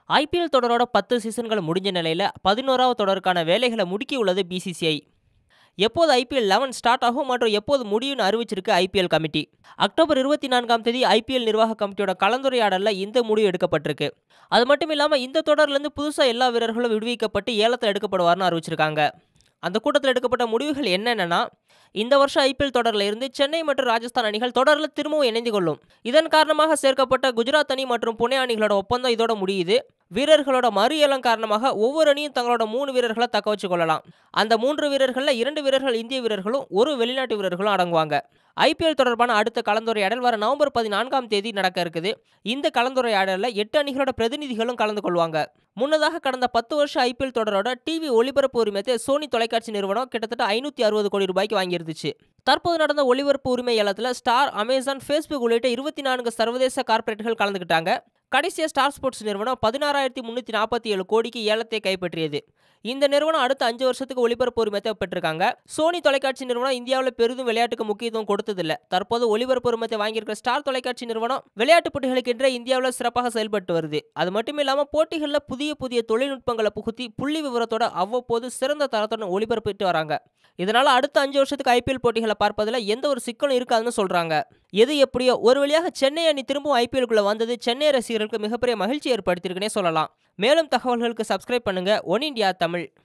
IPL தொடரோட பத்து சீசன்கள் முடிஞ்ச நிலையில் பதினோராவது தொடருக்கான வேலைகளை முடுக்கியுள்ளது பிசிசிஐ எப்போது ஐபிஎல் லெவன் ஸ்டார்ட் ஆகும் மற்றும் எப்போது முடியும்னு அறிவிச்சிருக்கு ஐபிஎல் கமிட்டி அக்டோபர் இருபத்தி நான்காம் தேதி ஐபிஎல் நிர்வாக கமிட்டியோட கலந்துரையாடலில் இந்த முடிவு எடுக்கப்பட்டிருக்கு அது மட்டும் இல்லாமல் இந்த தொடர்லேருந்து புதுசாக எல்லா வீரர்களும் விடுவிக்கப்பட்டு ஏலத்தில் எடுக்கப்படுவார்னு அறிவிச்சிருக்காங்க அந்த கூட்டத்தில் எடுக்கப்பட்ட முடிவுகள் என்னென்னா இந்த வருஷம் ஐபிஎல் தொடரில் இருந்து சென்னை மற்றும் ராஜஸ்தான் அணிகள் தொடரில் திரும்பவும் இணைந்து கொள்ளும் இதன் காரணமாக சேர்க்கப்பட்ட குஜராத் அணி மற்றும் புனே அணிகளோட ஒப்பந்தம் இதோட முடியுது வீரர்களோட மறு ஏலம் காரணமாக ஒவ்வொரு அணியும் தங்களோட மூணு வீரர்களை தக்க வச்சு கொள்ளலாம் அந்த மூன்று வீரர்களில் இரண்டு வீரர்கள் இந்திய வீரர்களும் ஒரு வெளிநாட்டு வீரர்களும் அடங்குவாங்க ஐபிஎல் தொடர்பான அடுத்த கலந்துரையாடல் வர நவம்பர் பதினான்காம் தேதி நடக்க இருக்குது இந்த கலந்துரையாடலில் எட்டு அணிகளோட பிரதிநிதிகளும் கலந்து கொள்வாங்க முன்னதாக கடந்த பத்து வருஷம் ஐபிஎல் தொடரோட டிவி ஒளிபரப்பு உரிமத்தை சோனி தொலைக்காட்சி நிறுவனம் கிட்டத்தட்ட ஐநூற்றி அறுபது கோடி ரூபாய்க்கு வாங்கியிருந்துச்சு தற்போது நடந்த ஒளிபரப்பு உரிமை ஏலத்தில் ஸ்டார் அமேசான் ஃபேஸ்புக் உள்ளிட்ட இருபத்தி நான்கு சர்வதேச கார்ப்பரேட்டுகள் கலந்துக்கிட்டாங்க கடைசியாக ஸ்டார் ஸ்போர்ட்ஸ் நிறுவனம் பதினாறாயிரத்தி முந்நூற்றி நாற்பத்தி ஏழு கோடிக்கு ஏலத்தை கைப்பற்றியது இந்த நிறுவனம் அடுத்த அஞ்சு வருஷத்துக்கு ஒளிபரப்பு உரிமத்தை பெற்றிருக்காங்க சோனி தொலைக்காட்சி நிறுவனம் இந்தியாவில் பெரிதும் விளையாட்டுக்கு முக்கியத்துவம் கொடுத்ததில்ல தற்போது ஒளிபரப்பு உரிமத்தை வாங்கியிருக்கிற ஸ்டார் தொலைக்காட்சி நிறுவனம் விளையாட்டு போட்டிகளுக்கென்றே இந்தியாவில் சிறப்பாக செயல்பட்டு வருது அது மட்டும் இல்லாமல் போட்டிகளில் புதிய புதிய தொழில்நுட்பங்களை புகுத்தி புள்ளி விவரத்தோட அவ்வப்போது சிறந்த தரத்துடன் ஒளிபரப்பிட்டு வராங்க இதனால அடுத்த அஞ்சு வருஷத்துக்கு ஐபிஎல் போட்டிகளை பார்ப்பதில் எந்த ஒரு சிக்கலும் இருக்காதுன்னு சொல்றாங்க எது எப்படியோ ஒரு வழியாக சென்னை அணி திரும்பவும் ஐபிஎல்குள்ள வந்தது சென்னை ரசிகர்களுக்கு மிகப்பெரிய மகிழ்ச்சி ஏற்படுத்தியிருக்குன்னே சொல்லலாம் மேலும் தகவல்களுக்கு சப்ஸ்கிரைப் பண்ணுங்க ஒன் இண்டியா தமிழ்